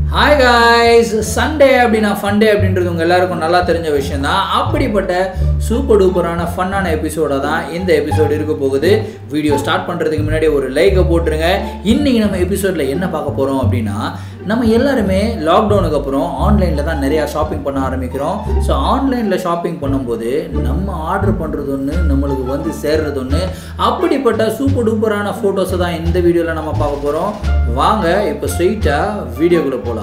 hi guys Sunday அப்படின்னா ஃபண்டே அப்படின்றது உங்கள் எல்லாருக்கும் நல்லா தெரிஞ்ச விஷயம் தான் அப்படிப்பட்ட சூப்பர் டூப்பரான ஃபன்னான எபிசோட தான் இந்த எபிசோடு இருக்க போகுது வீடியோ ஸ்டார்ட் பண்ணுறதுக்கு முன்னாடி ஒரு லைக்கை போட்டுருங்க இன்றைக்கி நம்ம எபிசோடில் என்ன பார்க்க போகிறோம் அப்படின்னா நம்ம எல்லாருமே லாக்டவுனுக்கு அப்புறம் ஆன்லைனில் தான் நிறையா ஷாப்பிங் பண்ண ஆரம்பிக்கிறோம் ஸோ ஆன்லைனில் ஷாப்பிங் பண்ணும்போது நம்ம ஆர்டர் பண்ணுறது ஒன்று நம்மளுக்கு வந்து சேர்றது ஒன்று அப்படிப்பட்ட சூப்பர் டூப்பரான ஃபோட்டோஸை தான் இந்த வீடியோவில் நம்ம பார்க்க போகிறோம் வாங்க இப்போ ஸ்ட்ரெயிட்டாக வீடியோக்குள்ளே போகலாம்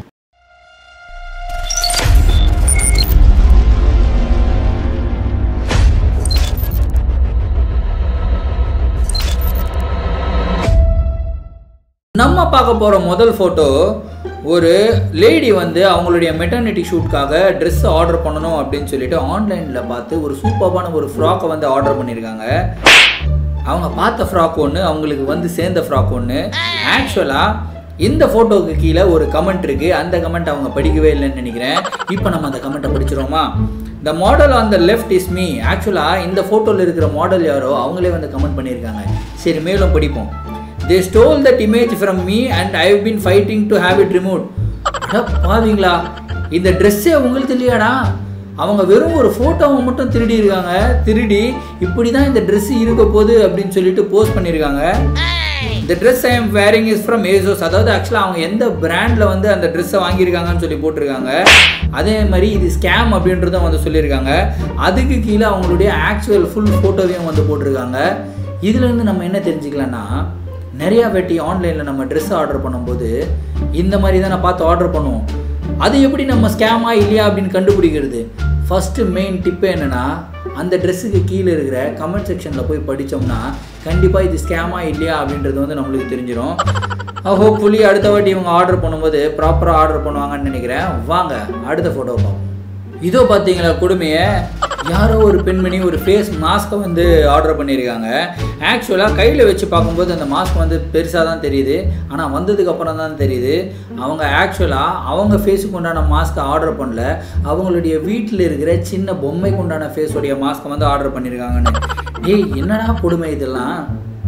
நம்ம பார்க்க போகிற முதல் ஃபோட்டோ ஒரு லேடி வந்து அவங்களுடைய மெட்டர்னிட்டி ஷூட்காக ட்ரெஸ் ஆர்டர் பண்ணணும் அப்படின்னு சொல்லிட்டு ஆன்லைனில் பார்த்து ஒரு சூப்பரான ஒரு ஃப்ராக்கை வந்து ஆர்டர் பண்ணியிருக்காங்க அவங்க பார்த்த ஃப்ராக் ஒன்று அவங்களுக்கு வந்து சேர்ந்த ஃப்ராக் ஒன்று ஆக்சுவலாக இந்த ஃபோட்டோவுக்கு கீழே ஒரு கமெண்ட் இருக்குது அந்த கமெண்ட் அவங்க படிக்கவே இல்லைன்னு நினைக்கிறேன் இப்போ நம்ம அந்த கமெண்ட்டை படிச்சிரோமா the model on the left is me ஆக்சுவலாக இந்த ஃபோட்டோவில் இருக்கிற மாடல் யாரோ அவங்களே வந்து கமெண்ட் பண்ணியிருக்காங்க சரி மேலும் படிப்போம் they stole that image from me and I have been fighting to have it remove பாவீங்களா இந்த ட்ரெஸ்ஸே உங்களுக்கு இல்லையாடா அவங்க வெறும் ஒரு ஃபோட்டோவை மட்டும் திருடி இருக்காங்க திருடி இப்படி தான் இந்த ட்ரெஸ் இருக்க போகுது அப்படின்னு சொல்லிட்டு போஸ்ட் பண்ணியிருக்காங்க இந்த dress I am wearing is from ASOS அதாவது ஆக்சுவலாக அவங்க எந்த பிராண்டில் வந்து அந்த ட்ரெஸ்ஸை வாங்கியிருக்காங்கன்னு சொல்லி போட்டிருக்காங்க அதே மாதிரி இது ஸ்கேம் அப்படின்றதும் வந்து சொல்லியிருக்காங்க அதுக்கு கீழே அவங்களுடைய ஆக்சுவல் ஃபுல் ஃபோட்டோவையும் வந்து போட்டிருக்காங்க இதுலேருந்து நம்ம என்ன தெரிஞ்சுக்கலாம்னா நிறையா வெட்டி ஆன்லைனில் நம்ம ட்ரெஸ் ஆர்டர் பண்ணும்போது இந்த மாதிரி தான் நான் பார்த்து ஆர்டர் பண்ணுவோம் அது எப்படி நம்ம ஸ்கேமா இல்லையா அப்படின்னு கண்டுபிடிக்கிறது ஃபஸ்ட்டு மெயின் டிப்பு என்னென்னா அந்த ட்ரெஸ்ஸுக்கு கீழே இருக்கிற கமெண்ட் செக்ஷனில் போய் படித்தோம்னா கண்டிப்பாக இது ஸ்கேமா இல்லையா அப்படின்றது வந்து நம்மளுக்கு தெரிஞ்சிடும் ஹோப்ஃபுல்லி அடுத்த வாட்டி இவங்க ஆர்டர் பண்ணும்போது ப்ராப்பராக ஆர்டர் பண்ணுவாங்கன்னு நினைக்கிறேன் வாங்க அடுத்த ஃபோட்டோ பார்ப்போம் இதோ பார்த்தீங்களா கொடுமையை யாரோ ஒரு பெண்மணி ஒரு ஃபேஸ் மாஸ்க்கை வந்து ஆர்டர் பண்ணியிருக்காங்க ஆக்சுவலாக கையில் வச்சு பார்க்கும்போது அந்த மாஸ்க் வந்து பெருசாக தான் தெரியுது ஆனால் வந்ததுக்கு அப்புறம் தான் தெரியுது அவங்க ஆக்சுவலாக அவங்க ஃபேஸுக்கு உண்டான மாஸ்க்கை ஆர்டர் பண்ணல அவங்களுடைய வீட்டில் இருக்கிற சின்ன பொம்மைக்கு உண்டான ஃபேஸோடைய மாஸ்க்கை வந்து ஆர்டர் பண்ணியிருக்காங்கன்னு ஏய் என்னடா கொடுமை இதெல்லாம்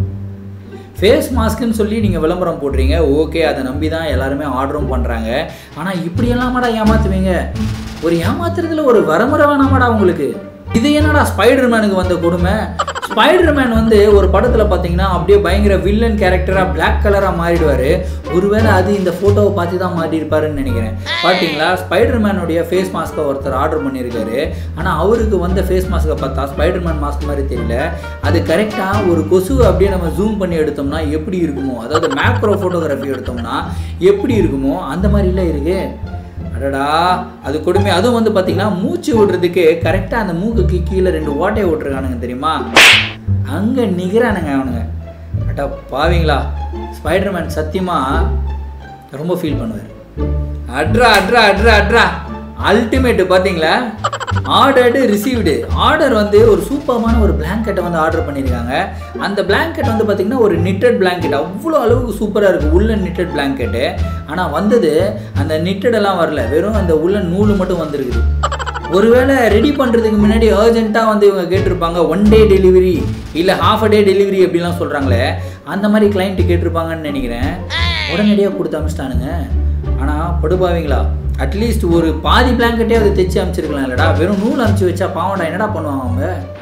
ஃபேஸ் மாஸ்க்குன்னு சொல்லி நீங்கள் விளம்பரம் போடுறீங்க ஓகே அதை நம்பி தான் எல்லாருமே ஆர்டரும் பண்ணுறாங்க ஆனால் இப்படியெல்லாமாடா ஏமாற்றுவீங்க ஒரு ஏமாத்துறதுல ஒரு வரமுறை வேணாமாடா உங்களுக்கு இது என்னடா ஸ்பைடர் மேனுக்கு வந்த கொடுமை ஸ்பைடர் மேன் வந்து ஒரு படத்தில் பார்த்தீங்கன்னா அப்படியே பயங்கர வில்லன் கேரக்டராக பிளாக் கலராக மாறிடுவார் ஒருவேளை அது இந்த ஃபோட்டோவை பார்த்து தான் மாறியிருப்பாருன்னு நினைக்கிறேன் பார்த்தீங்களா ஸ்பைடர் மேனுடைய ஃபேஸ் மாஸ்க்கை ஒருத்தர் ஆர்டர் பண்ணியிருக்காரு ஆனால் அவருக்கு வந்த ஃபேஸ் மாஸ்க்கை பார்த்தா ஸ்பைடர் மேன் மாஸ்க் மாதிரி தெரியல அது கரெக்டாக ஒரு கொசு அப்படியே நம்ம ஜூம் பண்ணி எடுத்தோம்னா எப்படி இருக்குமோ அதாவது மேக்ரோ ஃபோட்டோகிராஃபி எடுத்தோம்னா எப்படி இருக்குமோ அந்த மாதிரிலாம் இருக்குது அடடா அது கொடுமை அதுவும் வந்து பார்த்தீங்கன்னா மூச்சு விடுறதுக்கு கரெக்டாக அந்த மூக்குக்கு கீழே ரெண்டு ஓட்டையை விட்டுருக்கானுங்க தெரியுமா அங்கே நிகரானுங்க அவனுங்க அடா பாவீங்களா ஸ்பைடர்மேன் சத்தியமாக ரொம்ப ஃபீல் பண்ணுவார் அட்ரா அட்ரா அட்ரா அட்ரா அல்டிமேட்டு பார்த்தீங்களா ஆர்டர்டு ரிசீவ்டு ஆர்டர் வந்து ஒரு சூப்பரான ஒரு பிளாங்கெட்டை வந்து ஆர்டர் பண்ணியிருக்காங்க அந்த பிளாங்கெட் வந்து பார்த்திங்கன்னா ஒரு நிட்டட் பிளாங்கெட் அவ்வளோ அளவுக்கு சூப்பராக இருக்குது உள்ளன் நிட்டட் பிளாங்கெட்டு ஆனால் வந்தது அந்த நிட்டடெல்லாம் வரல வெறும் அந்த உள்ளன் நூல் மட்டும் வந்திருக்குது ஒருவேளை ரெடி பண்ணுறதுக்கு முன்னாடி அர்ஜென்ட்டாக வந்து இவங்க கேட்டிருப்பாங்க ஒன் டே டெலிவரி இல்லை ஹாஃப் அ டே டெலிவரி அப்படிலாம் சொல்கிறாங்களே அந்த மாதிரி கிளைண்ட்டு கேட்டிருப்பாங்கன்னு நினைக்கிறேன் உடனடியாக கொடுத்து அமிச்சிட்டானுங்க ஆனால் படுபாவீங்களா அட்லீஸ்ட் ஒரு பாதி பிளாங்கெட்டே அதை தைச்சு அனுப்பிச்சிருக்கலாம் இல்லடா வெறும் நூல் அனுப்பிச்சி வச்சா பாவண்டா என்னடா பண்ணுவாங்க அவங்க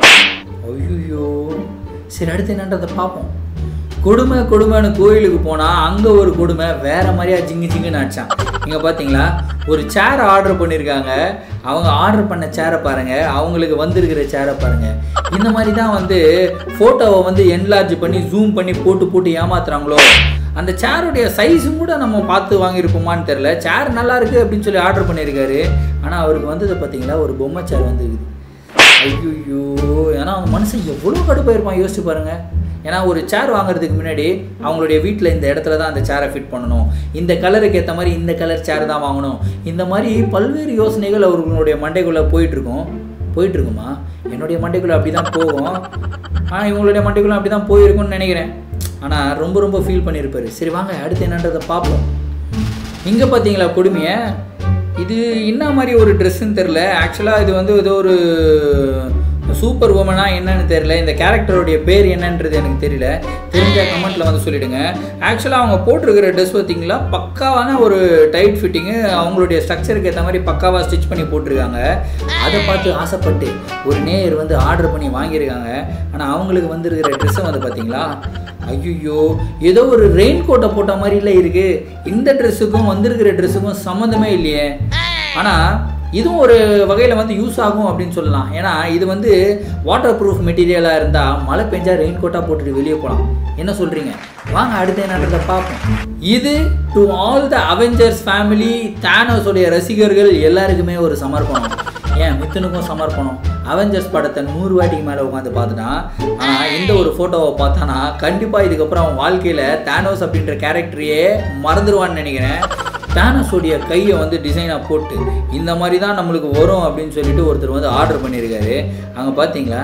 ஐயோ சரி அடுத்து என்னன்றதை பார்ப்போம் கொடுமை கொடுமைன்னு கோயிலுக்கு போனால் அங்கே ஒரு கொடுமை வேற மாதிரியா ஜிங்கு ஜிங்குன்னு ஆச்சான் இங்கே பார்த்தீங்களா ஒரு சேர் ஆர்டர் பண்ணியிருக்காங்க அவங்க ஆர்டர் பண்ண சேரை பாருங்கள் அவங்களுக்கு வந்திருக்கிற சேரை பாருங்கள் இந்த மாதிரி தான் வந்து ஃபோட்டோவை வந்து என்லார்ஜ் பண்ணி ஜூம் பண்ணி போட்டு போட்டு ஏமாத்துறாங்களோ அந்த சேருடைய சைஸும் கூட நம்ம பார்த்து வாங்கியிருப்போமான்னு தெரில சேர் நல்லா இருக்குது அப்படின்னு சொல்லி ஆர்டர் பண்ணியிருக்காரு ஆனால் அவருக்கு வந்தது பார்த்தீங்களா ஒரு பொம்மை சேர் வந்துருக்குது ஐயோ ஏன்னா அந்த மனுஷன் எவ்வளோ கடுப்பாயிருப்பான் யோசிச்சு பாருங்கள் ஏன்னா ஒரு சேர் வாங்குறதுக்கு முன்னாடி அவங்களுடைய வீட்டில் இந்த இடத்துல தான் அந்த சேரை ஃபிட் பண்ணணும் இந்த கலருக்கு ஏற்ற மாதிரி இந்த கலர் சேர் தான் வாங்கணும் இந்த மாதிரி பல்வேறு யோசனைகள் அவர்களுடைய மண்டைக்குள்ளே போயிட்டுருக்கும் போயிட்டுருக்குமா என்னுடைய மண்டைக்குள்ளே அப்படி தான் போகும் ஆனால் இவங்களுடைய மண்டைக்குள்ளே அப்படி தான் போயிருக்கும்னு நினைக்கிறேன் ஆனால் ரொம்ப ரொம்ப ஃபீல் பண்ணியிருப்பாரு சரி வாங்க அடுத்து என்னன்றதை பார்ப்போம் இங்கே பார்த்தீங்களா கொடுமையை இது என்ன மாதிரி ஒரு ட்ரெஸ்ஸுன்னு தெரில ஆக்சுவலாக இது வந்து ஏதோ ஒரு சூப்பர் உமனா என்னன்னு தெரியல இந்த கேரக்டருடைய பேர் என்னன்றது எனக்கு தெரியல தெரிஞ்ச கமெண்ட்ல வந்து சொல்லிடுங்க ஆக்சுவலாக அவங்க போட்டிருக்கிற ட்ரெஸ் பார்த்தீங்களா பக்காவான ஒரு டைட் ஃபிட்டிங்கு அவங்களுடைய ஸ்ட்ரக்சருக்கு ஏற்ற மாதிரி பக்காவாக ஸ்டிச் பண்ணி போட்டிருக்காங்க அதை பார்த்து ஆசைப்பட்டு ஒரு நேயர் வந்து ஆர்டர் பண்ணி வாங்கியிருக்காங்க ஆனால் அவங்களுக்கு வந்திருக்கிற ட்ரெஸ்ஸை வந்து பார்த்தீங்களா ஐயோ ஏதோ ஒரு ரெயின் கோட்டை போட்ட மாதிரில இருக்கு இந்த ட்ரெஸ்ஸுக்கும் வந்திருக்கிற ட்ரெஸ்ஸுக்கும் சம்மந்தமே இல்லையே ஆனால் இதுவும் ஒரு வகையில் வந்து யூஸ் ஆகும் அப்படின்னு சொல்லலாம் ஏன்னா இது வந்து வாட்டர் ப்ரூஃப் மெட்டீரியலாக இருந்தால் மழை பெஞ்சா ரெயின் கோட்டாக போட்டுட்டு வெளியே போகலாம் என்ன சொல்கிறீங்க வாங்க அடுத்து என்னன்றதை பார்ப்போம் இது to all the Avengers family தேனோஸோடைய ரசிகர்கள் எல்லாருக்குமே ஒரு சமர்ப்பணம் ஏன் மித்துனுக்கும் சமர்ப்பணம் அவெஞ்சர்ஸ் படத்தை நூறு வாட்டிக்கு மேலே உட்காந்து பார்த்துட்டான் ஆனால் இந்த ஒரு ஃபோட்டோவை பார்த்தானா கண்டிப்பாக இதுக்கப்புறம் அவன் வாழ்க்கையில் தேனோஸ் அப்படின்ற கேரக்டரையே மறந்துடுவான்னு நினைக்கிறேன் தேனஸோடைய கையை வந்து டிசைனாக போட்டு இந்த மாதிரி தான் நம்மளுக்கு வரும் அப்படின்னு சொல்லிட்டு ஒருத்தர் வந்து ஆர்டர் பண்ணியிருக்காரு அங்கே பார்த்தீங்களா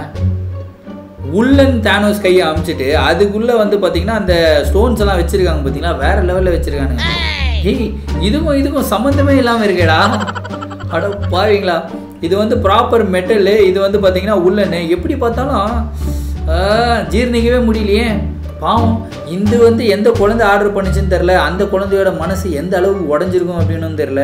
உள்ளன் தேனோஸ் கையை அமுச்சிட்டு அதுக்குள்ளே வந்து பார்த்தீங்கன்னா அந்த ஸ்டோன்ஸ் எல்லாம் வச்சுருக்காங்க பார்த்தீங்களா வேற லெவலில் வச்சுருக்கானுங்க ஏய் இதுக்கும் இதுக்கும் சம்மந்தமே இல்லாமல் இருக்கேடா அட பாவீங்களா இது வந்து ப்ராப்பர் மெட்டலு இது வந்து பார்த்தீங்கன்னா உள்ளன்னு எப்படி பார்த்தாலும் ஆ, ஜீரணிக்கவே முடியலையே பாவம் இது வந்து எந்த குழந்தை ஆர்டர் பண்ணுச்சுன்னு தெரில அந்த குழந்தையோட மனசு எந்த அளவுக்கு உடஞ்சிருக்கும் அப்படின்னு தெரில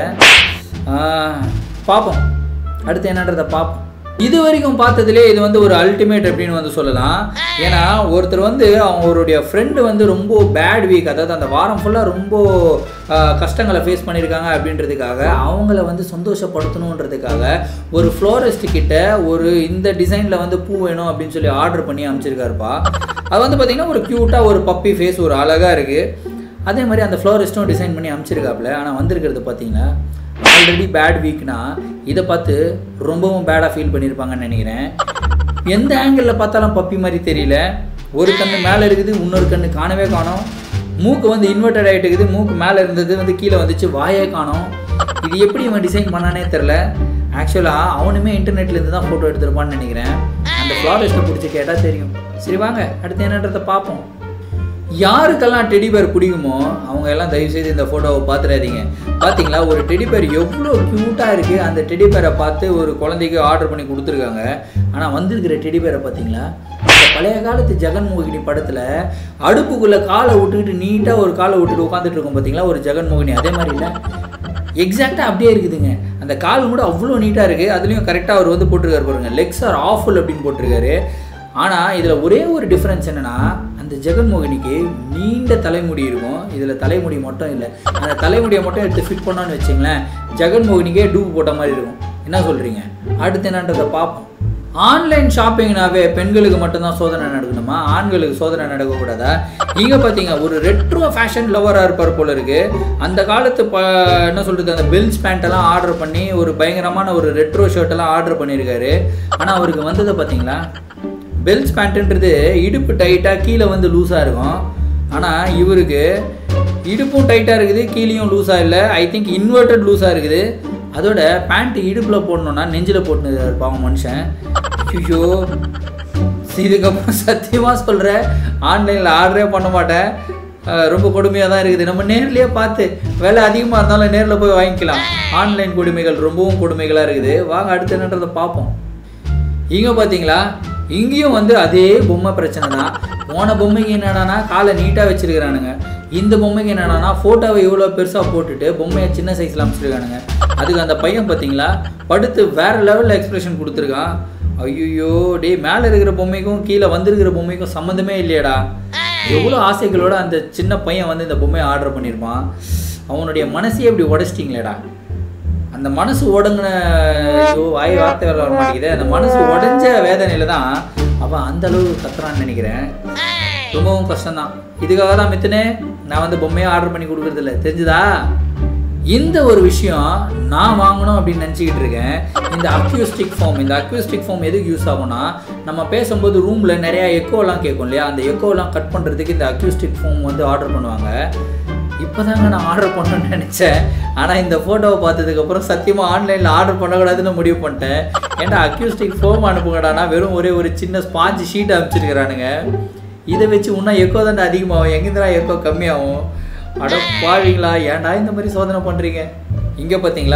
பார்ப்போம் அடுத்து என்னன்றதை பார்ப்போம் இது வரைக்கும் பார்த்ததுலே இது வந்து ஒரு அல்டிமேட் அப்படின்னு வந்து சொல்லலாம் ஏன்னா ஒருத்தர் வந்து அவங்களுடைய ஃப்ரெண்டு வந்து ரொம்ப பேட் வீக் அதாவது அந்த வாரம் ஃபுல்லாக ரொம்ப ஆஹ், கஷ்டங்களை ஃபேஸ் பண்ணியிருக்காங்க அப்படின்றதுக்காக அவங்கள வந்து சந்தோஷப்படுத்தணுன்றதுக்காக ஒரு ஃப்ளோரிஸ்ட் கிட்ட ஒரு இந்த டிசைனில் வந்து பூ வேணும் அப்படின்னு சொல்லி ஆர்டர் பண்ணி அமைச்சிருக்காருப்பா அது வந்து பார்த்தீங்கன்னா ஒரு க்யூட்டாக ஒரு பப்பி ஃபேஸ் ஒரு அழகாக இருக்குது அதே மாதிரி அந்த ஃப்ளோரிஸ்ட்டும் டிசைன் பண்ணி அமைச்சிருக்காப்புல ஆனால் வந்திருக்கிறது பார்த்தீங்கன்னா ஆல்ரெடி பேட் வீக்னா இதை பார்த்து ரொம்பவும் பேடாக ஃபீல் பண்ணியிருப்பாங்கன்னு நினைக்கிறேன் எந்த ஆங்கிளில் பார்த்தாலும் பப்பி மாதிரி தெரியல ஒரு கண்ணு மேலே இருக்குது இன்னொரு கண்ணு காணவே காணோம் மூக்கு வந்து இன்வெர்டட் ஆகிட்டு இருக்குது மூக்கு மேலே இருந்தது வந்து கீழே வந்துச்சு வாயே காணோம் இது எப்படி இவன் டிசைன் பண்ணானே தெரில ஆக்சுவலாக அவனுமே இன்டர்நெட்லேருந்து தான் ஃபோட்டோ எடுத்திருப்பான்னு நினைக்கிறேன் அந்த ஃப்ளாரிஸ்ட்டை பிடிச்சி கேட்டால் தெரியும் சரி வாங்க அடுத்து என்னன்றதை பார்ப்போம் யாருக்கெல்லாம் டெடி பேர் பிடிக்குமோ அவங்க எல்லாம் தயவு செய்து இந்த ஃபோட்டோவை பார்த்துடாதீங்க பார்த்தீங்களா ஒரு டெடி பேர் எவ்வளோ க்யூட்டாக இருக்குது அந்த டெடி பேரை பார்த்து ஒரு குழந்தைக்கு ஆர்டர் பண்ணி கொடுத்துருக்காங்க ஆனால் வந்திருக்கிற டெடி பேரை பார்த்தீங்களா இந்த பழைய காலத்து ஜெகன்மோகினி படத்தில் அடுப்புக்குள்ளே காலை விட்டுக்கிட்டு நீட்டாக ஒரு காலை விட்டுட்டு உட்காந்துட்டு இருக்கோம் பார்த்தீங்களா ஒரு ஜெகன்மோகினி அதே மாதிரி இல்லை எக்ஸாக்டாக அப்படியே இருக்குதுங்க அந்த கால் கூட அவ்வளோ நீட்டாக இருக்குது அதுலேயும் கரெக்டாக அவர் வந்து போட்டிருக்காரு பாருங்க லெக்ஸ் ஆர் ஆஃபுல் அப்படின்னு போட்டிருக்காரு ஆனால் இதில் ஒரே ஒரு டிஃப்ரென்ஸ் என்னென்னா அந்த ஜெகன்மோகினிக்கு நீண்ட தலைமுடி இருக்கும் இதில் தலைமுடி மட்டும் இல்லை அந்த தலைமுடியை மட்டும் எடுத்து ஃபிட் பண்ணோன்னு வச்சுங்களேன் ஜெகன்மோகினிக்கே டூப் போட்ட மாதிரி இருக்கும் என்ன சொல்கிறீங்க அடுத்து என்னன்றதை பார்ப்போம் ஆன்லைன் ஷாப்பிங்னாவே பெண்களுக்கு மட்டும்தான் சோதனை நடக்கணுமா ஆண்களுக்கு சோதனை நடக்கக்கூடாதா இங்கே பார்த்தீங்க ஒரு ரெட்ரோ ஃபேஷன் லவராக இருப்பார் போல இருக்கு அந்த காலத்து ப என்ன சொல்கிறது அந்த பெல்ஸ் பேண்ட்டெல்லாம் ஆர்டர் பண்ணி ஒரு பயங்கரமான ஒரு ரெட்ரோ ஷர்ட்டெல்லாம் ஆர்டர் பண்ணியிருக்காரு ஆனால் அவருக்கு வந்ததை பார்த்தீங்களா பெல்ஸ் பேண்ட்டுன்றது இடுப்பு டைட்டாக கீழே வந்து லூஸாக இருக்கும் ஆனால் இவருக்கு இடுப்பும் டைட்டாக இருக்குது கீழேயும் லூஸாக இல்லை ஐ திங்க் இன்வெர்டட் லூஸாக இருக்குது அதோட பேண்ட் இடுப்பில் போடணுன்னா நெஞ்சில் போட்டுன்னு பாவம் மனுஷன் ஐயோ இதுக்கப்புறம் சத்தியமாக சொல்கிறேன் ஆன்லைனில் ஆர்டரே பண்ண மாட்டேன் அஹ் ரொம்ப கொடுமையாக தான் இருக்குது நம்ம நேர்லேயே பார்த்து விலை அதிகமாக இருந்தாலும் நேரில் போய் வாங்கிக்கலாம் ஆன்லைன் கொடுமைகள் ரொம்பவும் கொடுமைகளாக இருக்குது வாங்க அடுத்து என்னன்றதை பார்ப்போம் இங்கே பார்த்தீங்களா இங்கேயும் வந்து அதே பொம்மை பிரச்சனை தான் போன பொம்மைக்கு என்னடானா காலை நீட்டாக வச்சிருக்கிறானுங்க இந்த பொம்மைக்கு என்னடானா ஃபோட்டோவை இவ்வளோ பெருசாக போட்டுட்டு பொம்மையை சின்ன சைஸில் அமைச்சிருக்கானுங்க அதுக்கு அந்த பையன் பார்த்தீங்களா படுத்து வேற லெவலில் எக்ஸ்பிரஷன் கொடுத்துருக்கான் ஐயோ டேய் மேலே இருக்கிற பொம்மைக்கும் கீழே வந்திருக்கிற பொம்மைக்கும் சம்மந்தமே இல்லையடா எவ்வளோ ஆசைகளோட அந்த சின்ன பையன் வந்து இந்த பொம்மையை ஆர்டர் பண்ணியிருப்பான் அவனுடைய மனசையே இப்படி உடச்சிட்டிங்களேடா அந்த மனசு உடங்கின ஐயோ வாய் வார்த்தை வேற வர மாட்டேங்குது அந்த மனசு உடைஞ்ச வேதனையில தான் அவன் அந்த அளவு கத்துறான்னு நினைக்கிறேன் ரொம்பவும் கஷ்டம்தான் இதுக்காக தான் மித்துனே நான் வந்து பொம்மையை ஆர்டர் பண்ணி கொடுக்கறது இல்லை தெரிஞ்சுதா இந்த ஒரு விஷயம் நான் வாங்கணும் அப்படின்னு நினச்சிக்கிட்டு இருக்கேன் இந்த அக்யூஸ்டிக் ஃபார்ம் இந்த அக்யூஸ்டிக் ஃபார்ம் எதுக்கு யூஸ் ஆகும்னா நம்ம பேசும்போது ரூமில் நிறையா எக்கோலாம் கேட்கும் இல்லையா அந்த எக்கோலாம் கட் பண்ணுறதுக்கு இந்த அக்யூஸ்டிக் ஃபார்ம் வந்து ஆர்டர் பண்ணுவாங்க இப்போதாங்க நான் ஆர்டர் பண்ணணும்னு நினச்சேன் ஆனால் இந்த ஃபோட்டோவை பார்த்ததுக்கப்புறம் சத்தியமாக ஆன்லைனில் ஆர்டர் பண்ணக்கூடாதுன்னு முடிவு பண்ணிட்டேன் ஏன்டா அக்யூஸ்டிக் ஃபோம் அனுப்புங்கடானா வெறும் ஒரே ஒரு சின்ன ஸ்பாஞ்சு ஷீட் அனுப்பிச்சிருக்கிறானுங்க இதை வச்சு இன்னும் எக்கோ தானே அதிகமாகும் எங்கேருந்துடா எக்கோ கம்மியாகும் அட பாவீங்களா ஏன்டா இந்த மாதிரி சோதனை பண்ணுறீங்க இங்கே பார்த்தீங்களா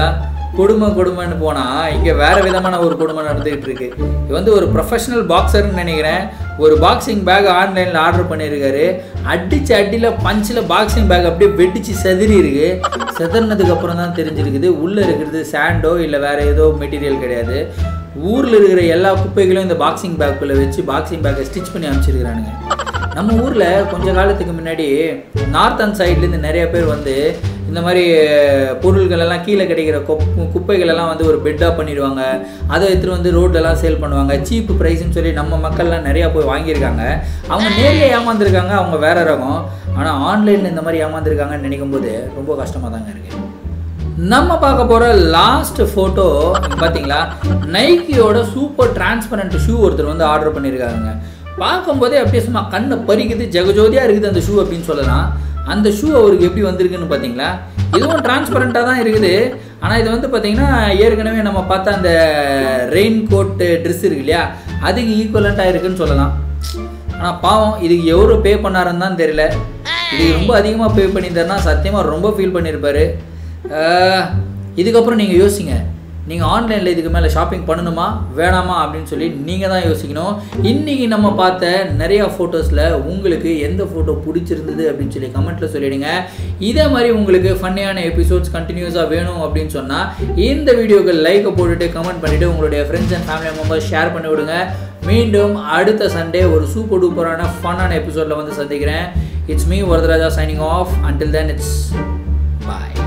கொடுமை கொடுமைன்னு போனால் இங்கே வேற விதமான ஒரு கொடுமை நடந்துகிட்டு இருக்கு இது வந்து ஒரு ப்ரொஃபஷனல் பாக்ஸர்னு நினைக்கிறேன் ஒரு பாக்ஸிங் பேக் ஆன்லைனில் ஆர்டர் பண்ணியிருக்காரு அடிச்சு அடியில் பஞ்சில் பாக்ஸிங் பேக் அப்படியே வெடிச்சு செதறி இருக்கு செதறினதுக்கு அப்புறம் தான் தெரிஞ்சிருக்குது உள்ளே இருக்கிறது சாண்டோ இல்லை வேற ஏதோ மெட்டீரியல் கிடையாது ஊரில் இருக்கிற எல்லா குப்பைகளையும் இந்த பாக்ஸிங் பேக்குள்ளே வச்சு பாக்ஸிங் பேக்கை ஸ்டிச் பண்ணி அமைச்சிருக்கிறானுங்க நம்ம ஊரில் கொஞ்ச காலத்துக்கு முன்னாடி நார்த்தன் சைட்லேருந்து நிறைய பேர் வந்து இந்த மாதிரி பொருள்கள் எல்லாம் கீழே கிடைக்கிற குப் குப்பைகள் எல்லாம் வந்து ஒரு பெட்டாக பண்ணிடுவாங்க அதை எடுத்துகிட்டு வந்து ரோட்லலாம் சேல் பண்ணுவாங்க சீப்பு ப்ரைஸ்னு சொல்லி நம்ம மக்கள்லாம் நிறையா போய் வாங்கியிருக்காங்க அவங்க நேரில் ஏமாந்துருக்காங்க அவங்க வேற ரகம் ஆனால் ஆன்லைனில் இந்த மாதிரி ஏமாந்துருக்காங்கன்னு நினைக்கும் போது ரொம்ப கஷ்டமாக தாங்க இருக்குது நம்ம பார்க்க போகிற லாஸ்ட் ஃபோட்டோ பார்த்தீங்களா நைக்கியோட சூப்பர் டிரான்ஸ்பரண்ட் ஷூ ஒருத்தர் வந்து ஆர்டர் பண்ணியிருக்காங்க பார்க்கும்போதே அப்படியே சும்மா கண்ணை பறிக்குது ஜெகஜோதியாக இருக்குது அந்த ஷூ அப்படின்னு சொல்லலாம் அந்த ஷூ அவருக்கு எப்படி வந்திருக்குன்னு பார்த்தீங்களா இதுவும் டிரான்ஸ்பரண்ட்டாக தான் இருக்குது ஆனால் இது வந்து பார்த்தீங்கன்னா ஏற்கனவே நம்ம பார்த்த அந்த ரெயின் கோட்டு ட்ரெஸ் இருக்கு இல்லையா அதுக்கு ஈக்குவலண்ட்டாக இருக்குன்னு சொல்லலாம் ஆனால் பாவம் இதுக்கு எவ்வளோ பே பண்ணாருன்னு தான் தெரியல இதுக்கு ரொம்ப அதிகமாக பே பண்ணியிருந்தாருன்னா சத்தியமாக ரொம்ப ஃபீல் பண்ணியிருப்பாரு ஆஹ், இதுக்கப்புறம் நீங்கள் யோசிங்க நீங்கள் ஆன்லைனில் இதுக்கு மேலே ஷாப்பிங் பண்ணணுமா வேணாமா அப்படின்னு சொல்லி நீங்கள் தான் யோசிக்கணும் இன்றைக்கி நம்ம பார்த்த நிறையா ஃபோட்டோஸில் உங்களுக்கு எந்த ஃபோட்டோ பிடிச்சிருந்தது அப்படின்னு சொல்லி கமெண்ட்டில் சொல்லிடுங்க இதே மாதிரி உங்களுக்கு ஃபன்னியான எபிசோட்ஸ் கண்டினியூஸாக வேணும் அப்படின்னு சொன்னால் இந்த வீடியோக்கு லைக்கை போட்டுட்டு கமெண்ட் பண்ணிவிட்டு உங்களுடைய friends and family members share பண்ணி விடுங்க மீண்டும் அடுத்த சண்டே ஒரு சூப்பர் டூப்பரான ஃபன்னான எபிசோடில் வந்து சந்திக்கிறேன் it's me Varadaraja signing off until then it's bye